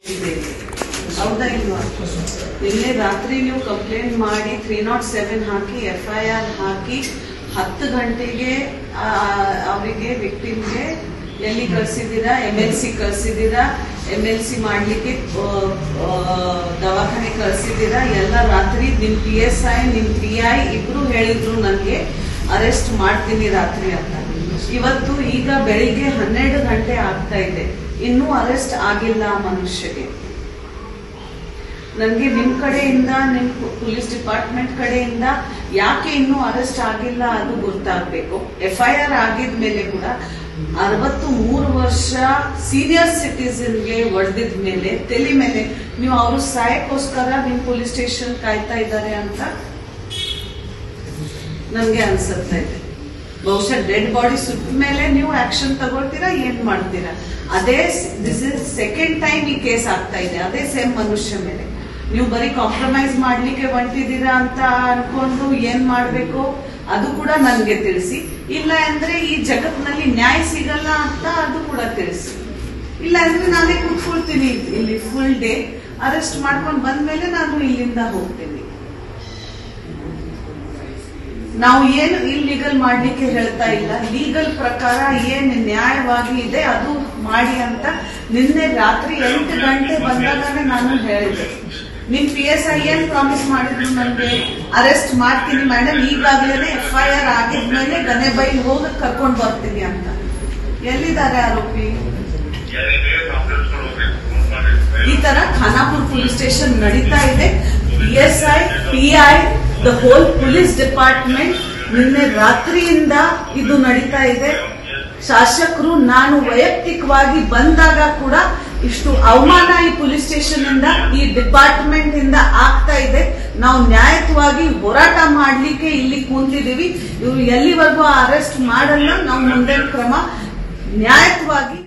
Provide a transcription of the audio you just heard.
ಇದೆ ಹೌದಾ ಇಲ್ವಾ ನಿನ್ನೆ ರಾತ್ರಿ ನೀವು ಕಂಪ್ಲೇಂಟ್ ಮಾಡಿ ತ್ರೀ ನಾಟ್ ಸೆವೆನ್ ಹಾಕಿ ಎಫ್ ಐ ಆರ್ ಹಾಕಿ ಹತ್ತು ಗಂಟೆಗೆ ಆ, ಅವರಿಗೆ ವಿಕ್ಟಿಮ್ಗೆ ಎಲ್ಲಿ ಕಳ್ಸಿದ್ದೀರಾ ಎಮ್ ಎಲ್ ಸಿ ಕಳ್ಸಿದ್ದೀರಾ ಎಮ್ ಎಲ್ ಸಿ ಮಾಡ್ಲಿಕ್ಕೆ ಆ, ಆ, ದವಾಖಾನೆ ಕಳ್ಸಿದ್ದೀರಾ ಎಲ್ಲ ರಾತ್ರಿ ನಿಮ್ ಪಿ ಎಸ್ ಐ ನಿಮ್ ಪಿ ಐ ಇಬ್ರು ಹೇಳಿದ್ರು ನನಗೆ ಅರೆಸ್ಟ್ ಮಾಡ್ತೀನಿ ರಾತ್ರಿ ಅಂತ ಇವತ್ತು ಈಗ ಬೆಳಿಗ್ಗೆ ಹನ್ನೆರಡು ಗಂಟೆ ಆಗ್ತಾ ಇದೆ ಇನ್ನೂ ಅರೆಸ್ಟ್ ಆಗಿಲ್ಲ ಆ ಮನುಷ್ಯಗೆ ನನಗೆ ನಿಮ್ ಕಡೆಯಿಂದ ನಿಮ್ ಪೊಲೀಸ್ ಡಿಪಾರ್ಟ್ಮೆಂಟ್ ಕಡೆಯಿಂದ ಯಾಕೆ ಇನ್ನೂ ಅರೆಸ್ಟ್ ಆಗಿಲ್ಲ ಅದು ಗೊತ್ತಾಗ್ಬೇಕು ಎಫ್ ಐ ಆರ್ ಆಗಿದ್ಮೇಲೆ ಕೂಡ ಅರವತ್ತು ಮೂರು ವರ್ಷ ಸೀನಿಯರ್ ಸಿಟಿಸನ್ಗೆ ಹೊಡೆದಿದ ಮೇಲೆ ತಲೆ ಮೇಲೆ ನೀವು ಅವರು ಸಾಯಕ್ಕೋಸ್ಕರ ನಿಮ್ ಪೊಲೀಸ್ ಸ್ಟೇಷನ್ ಕಾಯ್ತಾ ಇದ್ದಾರೆ ಅಂತ ನನ್ಗೆ ಅನ್ಸುತ್ತಾ ಇದೆ ಬಹುಶಃ ಡೆಡ್ ಬಾಡಿ ಸುತ್ತ ಮೇಲೆ ನೀವು ಆಕ್ಷನ್ ತಗೊಳ್ತೀರಾ ಏನ್ ಮಾಡ್ತೀರಾ ಅದೇ ದಿಸ್ ಇಸ್ ಸೆಕೆಂಡ್ ಟೈಮ್ ಈ ಕೇಸ್ ಆಗ್ತಾ ಇದೆ ಅದೇ ಸೇಮ್ ಮನುಷ್ಯ ಮೇಲೆ ನೀವು ಬರೀ ಕಾಂಪ್ರಮೈಸ್ ಮಾಡ್ಲಿಕ್ಕೆ ಹೊಂಟಿದ್ದೀರಾ ಅಂತ ಅನ್ಕೊಂಡು ಏನ್ ಮಾಡ್ಬೇಕು ಅದು ಕೂಡ ನನ್ಗೆ ತಿಳಿಸಿ ಇಲ್ಲ ಅಂದ್ರೆ ಈ ಜಗತ್ನಲ್ಲಿ ನ್ಯಾಯ ಸಿಗಲ್ಲ ಅಂತ ಅದು ಕೂಡ ತಿಳಿಸಿ ಇಲ್ಲ ಅಂದ್ರೆ ನಾನೇ ಕೂತ್ಕೊಳ್ತೀನಿ ಇಲ್ಲಿ ಫುಲ್ ಡೇ ಅರೆಸ್ಟ್ ಮಾಡ್ಕೊಂಡು ಬಂದ್ಮೇಲೆ ನಾನು ಇಲ್ಲಿಂದ ಹೋಗ್ತೀನಿ ನಾವು ಏನು ಇಲ್ಲೀಗಲ್ ಮಾಡ್ಲಿಕ್ಕೆ ಹೇಳ್ತಾ ಇಲ್ಲ ಲೀಗಲ್ ಪ್ರಕಾರ ಏನ್ ನ್ಯಾಯವಾಗಿ ಇದೆ ಅದು ಮಾಡಿ ಅಂತ ನಿನ್ನೆ ರಾತ್ರಿ ಎಂಟು ಗಂಟೆ ಬಂದಾಗನೇ ನಾನು ಹೇಳಿದೆ ನಿಮ್ ಪಿ ಎಸ್ ಐ ಏನ್ ಪ್ರಾಮಿಸ್ ಮಾಡಿದ್ರು ನನಗೆ ಅರೆಸ್ಟ್ ಮಾಡ್ತೀನಿ ಮೇಡಮ್ ಈಗಾಗಲೇ ಎಫ್ ಐ ಆರ್ ಆಗಿದ್ಮೇಲೆ ಗನೆಬೈಲ್ ಹೋಗಿ ಕರ್ಕೊಂಡ್ ಬರ್ತೀನಿ ಅಂತ ಎಲ್ಲಿದ್ದಾರೆ ಆರೋಪಿ ಈ ತರ ಖಾನಾಪುರ್ ಪೊಲೀಸ್ ಸ್ಟೇಷನ್ ನಡೀತಾ ಇದೆ P S I P I the whole police department ನಿನ್ನೆ ರಾತ್ರಿಯಿಂದ ಇದು ನಡೀತಾ ಇದೆ ಶಾಸಕರು ನಾನು ವೈಯಕ್ತಿಕವಾಗಿ ಬಂದಾಗ ಕೂಡ ಇಷ್ಟು ಅವಮಾನ ಈ ಪೊಲೀಸ್ ಸ್ಟೇಷನ್ ಇಂದ ಈ ಡಿಪಾರ್ಟ್ಮೆಂಟ್ ಇಂದ ಆಗ್ತಾ ಇದೆ ನಾವು ನ್ಯಾಯಯುತವಾಗಿ ಹೋರಾಟ ಮಾಡ್ಲಿಕ್ಕೆ ಇಲ್ಲಿ ಕೂತಿದೀವಿ ಇವ್ರು ಎಲ್ಲಿವರೆಗೂ ಅರೆಸ್ಟ್ ಮಾಡಲ್ಲ ನಾವು ಮುಂದಿನ ಕ್ರಮ ನ್ಯಾಯಯುತವಾಗಿ